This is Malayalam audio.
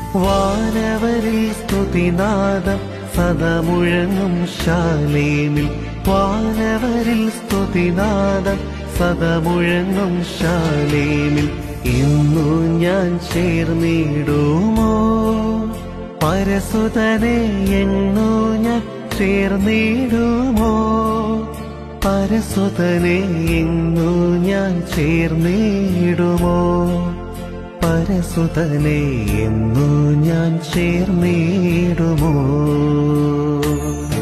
വാനവരിൽ സ്തുതിനാദം സദമുഴങ്ങും ശാലേമിൽ വാനവരിൽ സ്തുതിനാദം സദമുഴങ്ങും ശാലേമിൽ ഇന്നു ഞാൻ ചേർന്നിടുമോ പരസുതനെ എങ്ങോ ഞാൻ ചേർന്നിടുമോ പരസുതനെ എങ്ങോ ഞാൻ ചേർന്നിടുമോ പരസുതനെ എന്നു ഞാൻ ചേർന്നിടുമോ